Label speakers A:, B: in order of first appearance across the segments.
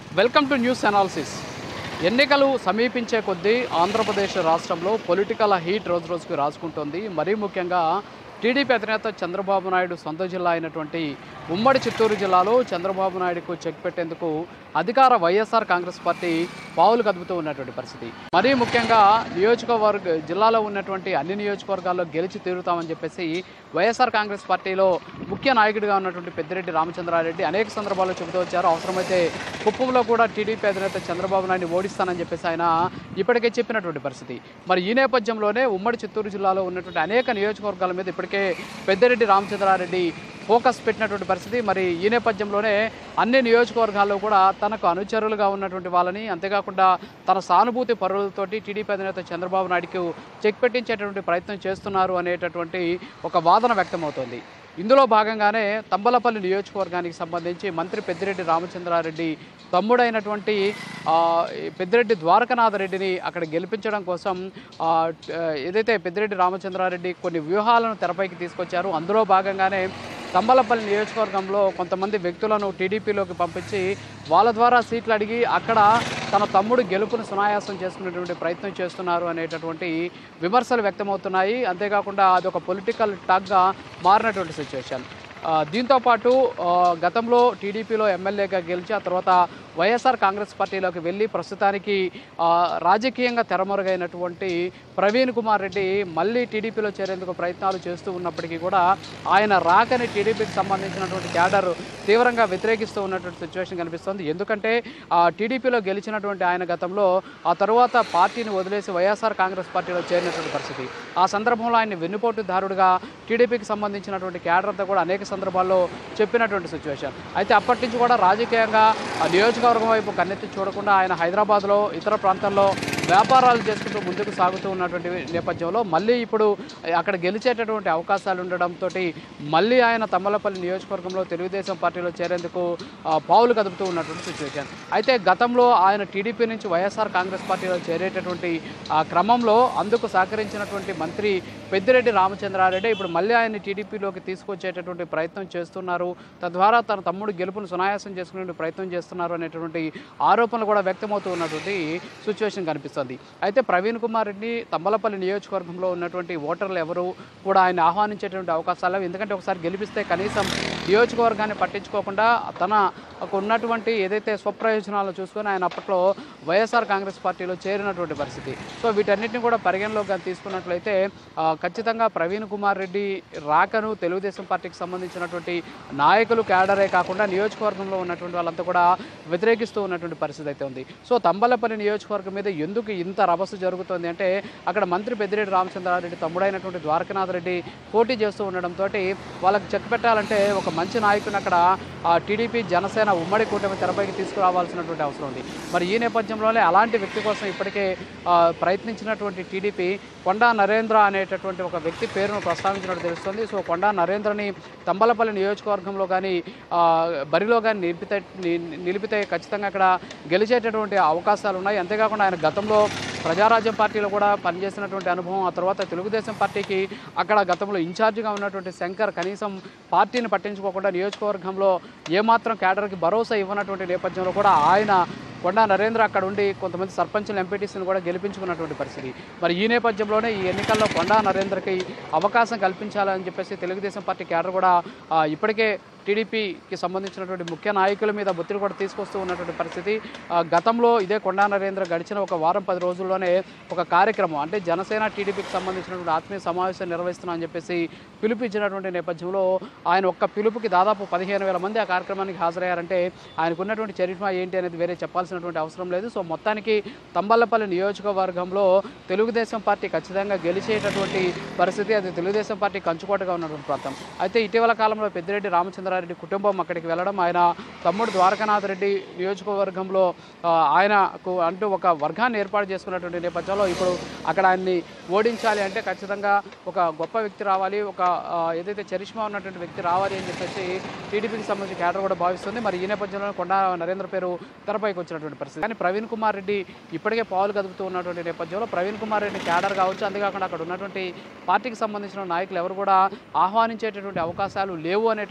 A: Welcome to news analysis ఎన్నికలు సమీపించే కొద్దీ ఆంధ్రప్రదేశ్ రాష్ట్రంలో పొలిటికల్ హీట్ రోజు రోజుకు రాసుకుంటోంది మరీ ముఖ్యంగా టీడీపీ అధినేత చంద్రబాబు నాయుడు సొంత జిల్లా అయినటువంటి ఉమ్మడి చిత్తూరు జిల్లాలో చంద్రబాబు నాయుడుకు చెక్ పెట్టేందుకు అధికార వైఎస్ఆర్ కాంగ్రెస్ పార్టీ పావులు కదుపుతూ ఉన్నటువంటి పరిస్థితి మరీ ముఖ్యంగా నియోజకవర్గ జిల్లాలో ఉన్నటువంటి అన్ని నియోజకవర్గాల్లో గెలిచి తీరుతామని చెప్పేసి వైఎస్ఆర్ కాంగ్రెస్ పార్టీలో ముఖ్య నాయకుడిగా ఉన్నటువంటి పెద్దిరెడ్డి రామచంద్రారెడ్డి అనేక సందర్భాల్లో చెబుతూ వచ్చారు అవసరమైతే కుప్పంలో కూడా టీడీపీ అధినేత చంద్రబాబు నాయుడిని ఓడిస్తానని చెప్పేసి ఆయన ఇప్పటికే చెప్పినటువంటి పరిస్థితి మరి ఈ నేపథ్యంలోనే ఉమ్మడి చిత్తూరు జిల్లాలో ఉన్నటువంటి అనేక నియోజకవర్గాల మీద ఇప్పటికే పెద్దిరెడ్డి రామచంద్రారెడ్డి ఫోకస్ పెట్టినటువంటి పరిస్థితి మరి ఈ నేపథ్యంలోనే అన్ని నియోజకవర్గాల్లో కూడా తనకు అనుచరులుగా ఉన్నటువంటి వాళ్ళని అంతేకాకుండా తన సానుభూతి పరులతోటి టీడీపీ అధినేత చంద్రబాబు నాయుడుకు చెక్ పెట్టించేటటువంటి ప్రయత్నం చేస్తున్నారు అనేటటువంటి ఒక వాదన వ్యక్తమవుతోంది ఇందులో భాగంగానే తంబలపల్లి నియోజకవర్గానికి సంబంధించి మంత్రి పెద్దిరెడ్డి రామచంద్రారెడ్డి తమ్ముడైనటువంటి ఆ, ఈ పెద్దిరెడ్డి ద్వారకనాథ రెడ్డిని అక్కడ గెలిపించడం కోసం ఆ, ట- ఏదైతే పెద్దిరెడ్డి రామచంద్రారెడ్డి కొన్ని వ్యూహాలను తెరపైకి తీసుకొచ్చారు అందులో భాగంగానే తంబలపల్లి నియోజకవర్గంలో కొంతమంది వ్యక్తులను టీడీపీలోకి పంపించి వాళ్ళ ద్వారా సీట్లు అడిగి అక్కడ తన తమ్ముడు గెలుపును సునాయాసం చేసుకునేటువంటి ప్రయత్నం చేస్తున్నారు అనేటటువంటి విమర్శలు వ్యక్తమవుతున్నాయి అంతేకాకుండా అది ఒక పొలిటికల్ టగ్గా మారినటువంటి సిచ్యువేషన్ ఆ, దీంతో పాటు ఆ, గతంలో టీడీపీలో ఎమ్మెల్యేగా గెలిచి ఆ తర్వాత వైఎస్ఆర్ కాంగ్రెస్ పార్టీలోకి వెళ్ళి ప్రస్తుతానికి ఆ, రాజకీయంగా తెరమరుగైనటువంటి ప్రవీణ్ కుమార్ రెడ్డి మళ్ళీ టీడీపీలో చేరేందుకు ప్రయత్నాలు చేస్తూ ఉన్నప్పటికీ కూడా ఆయన రాకని టీడీపీకి సంబంధించినటువంటి క్యాడర్ తీవ్రంగా వ్యతిరేకిస్తూ ఉన్నటువంటి సిచ్యువేషన్ కనిపిస్తుంది ఎందుకంటే ఆ, టీడీపీలో గెలిచినటువంటి ఆయన గతంలో ఆ తరువాత పార్టీని వదిలేసి వైఎస్ఆర్ కాంగ్రెస్ పార్టీలో చేరినటువంటి పరిస్థితి ఆ సందర్భంలో ఆయన వెన్నుపోటుదారుడుగా టీడీపీకి సంబంధించినటువంటి క్యాడర్ అంతా కూడా అనేక సందర్భాల్లో చెప్పినటువంటి సిచ్యువేషన్ అయితే అప్పటి నుంచి కూడా రాజకీయంగా ఆ నియోజకవర్గం వైపు కన్నెత్తి చూడకుండా ఆయన హైదరాబాద్లో ఇతర ప్రాంతాల్లో వ్యాపారాలు చేసుకుంటూ ముందుకు సాగుతూ ఉన్నటువంటి నేపథ్యంలో మళ్ళీ ఇప్పుడు అక్కడ గెలిచేటటువంటి అవకాశాలు ఉండడంతో మళ్ళీ ఆయన తమ్మలపల్లి నియోజకవర్గంలో తెలుగుదేశం పార్టీలో చేరేందుకు ఆ, పావులు కదుపుతూ ఉన్నటువంటి సిచ్యువేషన్ అయితే గతంలో ఆయన టీడీపీ నుంచి వైఎస్ఆర్ కాంగ్రెస్ పార్టీలో చేరేటటువంటి ఆ క్రమంలో అందుకు సహకరించినటువంటి మంత్రి పెద్దిరెడ్డి రామచంద్రారెడ్డి ఇప్పుడు మళ్ళీ ఆయన్ని టీడీపీలోకి తీసుకొచ్చేటటువంటి ప్రయత్నం చేస్తున్నారు తద్వారా తన తమ్ముడు గెలుపును సునాయాసం చేసుకునే ప్రయత్నం చేస్తున్నారు అనేటువంటి ఆరోపణలు కూడా వ్యక్తమవుతూ ఉన్నటువంటి సిచ్యువేషన్ కనిపిస్తుంది అయితే ప్రవీణ్ కుమార్ రెడ్డి తమ్మలపల్లి నియోజకవర్గంలో ఉన్నటువంటి ఓటర్లు ఎవరు కూడా ఆయన ఆహ్వానించేటువంటి అవకాశాలు లేవు. ఎందుకంటే ఒకసారి గెలిపిస్తే కనీసం నియోజకవర్గాన్ని పట్టించుకోకుండా తనకు ఉన్నటువంటి ఏదైతే స్వప్రయోజనాలను చూసుకొని ఆయన అప్పట్లో వైఎస్ఆర్ కాంగ్రెస్ పార్టీలో చేరినటువంటి పరిస్థితి సో వీటన్నిటిని కూడా పరిగణలోకి కానీ తీసుకున్నట్లయితే ఆ, ఖచ్చితంగా ప్రవీణ్ కుమార్ రెడ్డి రాకను తెలుగుదేశం పార్టీకి సంబంధించినటువంటి నాయకులు క్యాడరే కాకుండా నియోజకవర్గంలో ఉన్నటువంటి వాళ్ళంతా కూడా వ్యతిరేకిస్తూ ఉన్నటువంటి పరిస్థితి అయితే ఉంది సో తంబలపల్లి నియోజకవర్గం మీద ఎందుకు ఇంత రభస జరుగుతుంది అంటే అక్కడ మంత్రి పెద్దిరెడ్డి రామచంద్రారెడ్డి తమ్ముడైనటువంటి ద్వారకనాథ్ రెడ్డి పోటీ చేస్తూ ఉండడంతో వాళ్ళకి చెక్ పెట్టాలంటే ఒక మంచి నాయకుని అక్కడ ఆ, టీడీపీ జనసేన ఉమ్మడి కూటమి తెరపైకి తీసుకురావాల్సినటువంటి అవసరం ఉంది మరి ఈ నేపథ్యంలోనే అలాంటి వ్యక్తి కోసం ఇప్పటికే ఆ, ప్రయత్నించినటువంటి టీడీపీ కొండా నరేంద్ర అనేటటువంటి ఒక వ్యక్తి పేరును ప్రస్తావించినట్టు తెలుస్తుంది సో కొండా నరేంద్రని తంబలపల్లి నియోజకవర్గంలో కానీ బరిలో కానీ నిలిపితే ని- నిలిపితే ఖచ్చితంగా అక్కడ గెలిచేటటువంటి అవకాశాలు ఉన్నాయి అంతేకాకుండా ఆయన గతంలో ప్రజారాజ్యం పార్టీలో కూడా పనిచేసినటువంటి అనుభవం ఆ తర్వాత తెలుగుదేశం పార్టీకి అక్కడ గతంలో ఇన్ఛార్జిగా ఉన్నటువంటి శంకర్ కనీసం పార్టీని పట్టించుకోకుండా నియోజకవర్గంలో ఏమాత్రం కేడర్కి భరోసా ఇవ్వనటువంటి నేపథ్యంలో కూడా ఆయన కొండా నరేంద్ర అక్కడ ఉండి కొంతమంది సర్పంచులు ఎంపీటీసీని కూడా గెలిపించుకున్నటువంటి పరిస్థితి మరి ఈ నేపథ్యంలోనే ఈ ఎన్నికల్లో కొండా నరేంద్రకి అవకాశం కల్పించాలని చెప్పేసి తెలుగుదేశం పార్టీ కేడర్ కూడా ఆ, ఇప్పటికే టీడీపీకి సంబంధించినటువంటి ముఖ్య నాయకుల మీద ఒత్తిడి కూడా తీసుకొస్తూ ఉన్నటువంటి పరిస్థితి ఆ, గతంలో ఇదే కొండా నరేంద్ర గడిచిన ఒక వారం పది రోజుల్లోనే ఒక కార్యక్రమం అంటే జనసేన టీడీపీకి సంబంధించినటువంటి ఆత్మీయ సమావేశం నిర్వహిస్తున్నా అని చెప్పేసి పిలుపుచ్చినటువంటి నేపథ్యంలో ఆయన ఒక్క పిలుపుకి దాదాపు పదిహేను వేల మంది ఆ కార్యక్రమానికి హాజరయ్యారంటే ఆయనకు ఉన్నటువంటి చరిత్ర ఏంటి అనేది వేరే చెప్పాల్సినటువంటి అవసరం లేదు సో మొత్తానికి తంబల్లపల్లి నియోజకవర్గంలో తెలుగుదేశం పార్టీ ఖచ్చితంగా గెలిచేటటువంటి పరిస్థితి అది తెలుగుదేశం పార్టీ కంచుకోటగా ఉన్నటువంటి ప్రాంతం అయితే ఇటీవల కాలంలో పెద్దిరెడ్డి రామచంద్రారెడ్డి కుటుంబం అక్కడికి వెళ్ళడం ఆయన తమ్ముడు ద్వారకానాథ్ రెడ్డి నియోజకవర్గంలో ఆ, ఆయనకు అంటూ ఒక వర్గాన్ని ఏర్పాటు చేసుకున్నటువంటి నేపథ్యంలో ఇప్పుడు అక్కడ ఆయన్ని ఓడించాలి అంటే ఖచ్చితంగా ఒక గొప్ప వ్యక్తి రావాలి ఒక ఆ, ఏదైతే చరిష్మా ఉన్నటువంటి వ్యక్తి రావాలి అని చెప్పేసి టీడీపీకి సంబంధించి కేడర్ కూడా భావిస్తుంది మరి ఈ నేపథ్యంలో కొండా నరేంద్ర పేరు తెరపైకి వచ్చినటువంటి పరిస్థితి కానీ ప్రవీణ్ కుమార్ రెడ్డి ఇప్పటికే పావులు కదుపుతూ ఉన్నటువంటి నేపథ్యంలో ప్రవీణ్ కుమార్ రెడ్డి క్యాడర్ కావచ్చు అంతేకాకుండా అక్కడ ఉన్నటువంటి పార్టీకి సంబంధించిన నాయకులు ఎవరు కూడా ఆహ్వానించేటటువంటి అవకాశాలు లేవు అనేటటువంటి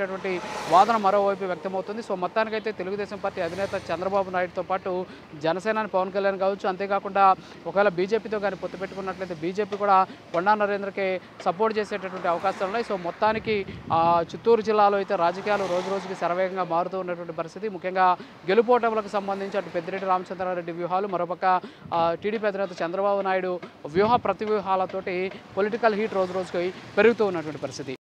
A: వాదన మరోవైపు వ్యక్తమవుతుంది సో మొత్తానికైతే తెలుగుదేశం పార్టీ అధినేత చంద్రబాబు నాయుడుతో పాటు జనసేనాని పవన్ కళ్యాణ్ కావచ్చు అంతేకాకుండా ఒకవేళ బీజేపీతో కానీ పొత్తు పెట్టుకున్నట్లయితే బీజేపీ కూడా కొండా నరేంద్రకి సపోర్ట్ చేసేటటువంటి అవకాశాలు ఉన్నాయి సో మొత్తానికి ఆ, చిత్తూరు జిల్లాలో అయితే రాజకీయాలు రోజు రోజుకి శరవేగంగా మారుతూ ఉన్నటువంటి పరిస్థితి ముఖ్యంగా గెలుపోటములకు సంబంధించి అటు పెద్దిరెడ్డి రామచంద్రారెడ్డి వ్యూహాలు మరోపక్క ఆ, టీడీపీ అధినేత చంద్రబాబు నాయుడు వ్యూహ ప్రతివ్యూహాలతోటి పొలిటికల్ హీట్ రోజు రోజుకి పెరుగుతూ ఉన్నటువంటి పరిస్థితి